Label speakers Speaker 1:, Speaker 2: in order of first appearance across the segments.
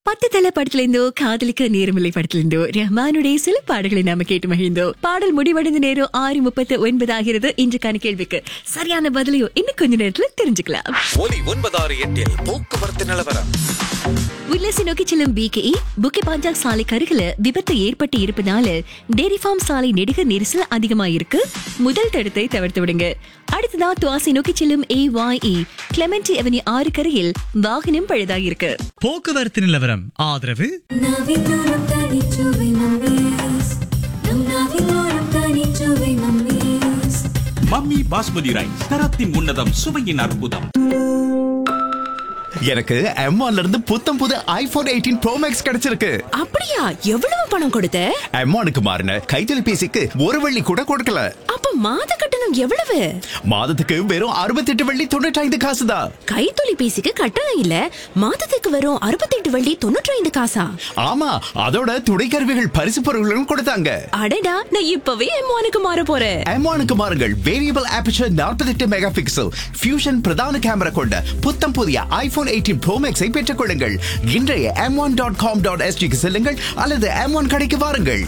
Speaker 1: பத்து தலை படத்துல இருந்தோ காதலிக்க நேரமில்லை படத்துல இருந்தோ ரஹ்மானுடைய சில பாடல்களை நாம கேட்டு மகிழ்ந்தோ பாடல் முடிவடைந்த நேரம் ஆறு முப்பத்து ஒன்பது ஆகிறது இன்றைக்கான கேள்விக்கு சரியான பதிலையும் இன்னும் கொஞ்ச நேரத்துல தெரிஞ்சுக்கலாம்
Speaker 2: ஒலி ஒன்பதாறு எட்டில் போக்குவரத்து நிலவரம்
Speaker 1: உல்லாசி நோக்கி செல்லும் பிகே புக்கே பாஞ்சாக் சாலை அருகில விபத்து ஏற்பட்டு இருப்பதால டேரி ஃபார்ம் சாலை நெடுக நெரிசல் அதிகமாயிருக்கு முதல் தடத்தை தவிர்த்து விடுங்க அடுத்ததா துவாசி நோக்கி செல்லும் ஏ வாய் கிளமெண்டி அவனி ஆறு கரையில் வாகனம் பழுதாயிருக்கு
Speaker 3: போக்குவரத்து நிலவரம் ஆதரவு
Speaker 4: நாவிலோரம் தனிச்சுவை மம்மீஸ் நம் நாவிலோரம் தனிச்சுவை மம்மீஸ்
Speaker 5: மம்மி பாஸ்மதி ரைஸ் தரத்தின் உன்னதம் சுவையின் அற்புதம்
Speaker 6: எனக்கு M1 இருந்து புத்தம் புது ஐபோன் எயிட்டீன் ப்ரோ மேக்ஸ் கிடைச்சிருக்கு
Speaker 7: அப்படியா எவ்வளவு பணம் கொடுத்த
Speaker 6: M1க்கு மாறின கைத்தொலைபேசிக்கு ஒரு வெள்ளி கூட கொடுக்கல
Speaker 7: அப்ப மாத கட்டணம் எவ்வளவு
Speaker 6: மாதத்துக்கு வெறும் அறுபத்தெட்டு வெள்ளி தொண்ணூற்றி ஐந்து காசு தான்
Speaker 7: கைத்தொலைபேசிக்கு கட்டணம் இல்ல மாதத்துக்கு வரும் அறுபத்தெட்டு வள்ளி தொண்ணூற்றி ஐந்து காசா
Speaker 6: ஆமா அதோட துணைக்கருவிகள் பரிசு பொருட்களும் கொடுத்தாங்க
Speaker 7: அடடா நான் இப்பவே எம்மானுக்கு மாற போறேன்
Speaker 6: M1க்கு மாறுங்கள் variable aperture 48 mega pixel fusion பிரதான கேமரா கொண்ட புத்தம் புதிய ஐபோன் எயிட்டீன் ப்ரோ மேக்ஸை பெற்றுக் கொள்ளுங்கள் இன்றைய M one dot com dot எஸ்டிக்கு செல்லுங்கள் அல்லது எம் ஒன் கடைக்கு வாருங்கள்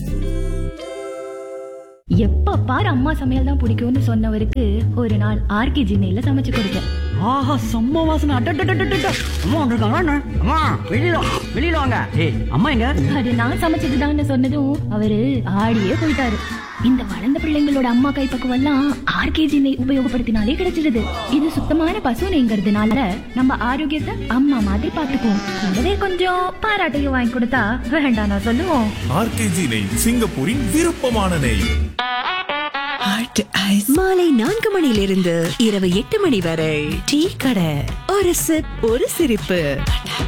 Speaker 8: எப்ப பாரு அம்மா சமையல் தான் பிடிக்கும்னு சொன்னவருக்கு ஒரு நாள் ஆர்கே ஜினையில சமைச்சு கொடுத்தேன்
Speaker 9: ஆஹா செம்ம வாசனை அட்டட்டட்டட்டட்ட அம்மா வந்திருக்காங்க அண்ணா. அம்மா வெளியில வா, வெளியில வாங்க ஏய் அம்மா எங்க
Speaker 8: அது நான் சமைச்சதுதான்னு சொன்னதும் அவரு ஆடியே போயிட்டாரு இந்த வளர்ந்த பிள்ளைங்களோட அம்மா கைப்பக்குவம் எல்லாம் ஆர்கேஜி நெய் உபயோகப்படுத்தினாலே கிடைச்சிடுது இது சுத்தமான பசு நெய்ங்கிறதுனால நம்ம ஆரோக்கியத்தை அம்மா மாதிரி பாத்துக்குவோம் கூடவே கொஞ்சம் பாராட்டையும் வாங்கி கொடுத்தா வேண்டாம் நான் சொல்லுவோம்
Speaker 10: ஆர்கேஜி நெய் சிங்கப்பூரின் விருப்பமான நெய்
Speaker 1: மாலை நான்கு மணியிலிருந்து இரவு எட்டு மணி வரை டீ கடை ஒரு சிப் ஒரு சிரிப்பு